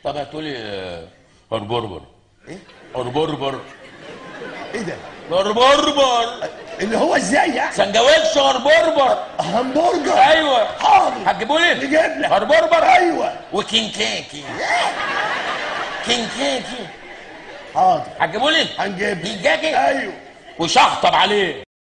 طب هاتولي آه، هربربر ايه هربربر ايه ده هربربر اللي هو ازاي يعني سندوتش هربربر همبرجر ايوه حاضر هتجيبولي نجيب لك هربربر ايوه وكنكاكي كنكاكي حاضر هتجيبولي هنجيب لك كنكاكي ايوه وشخطب عليه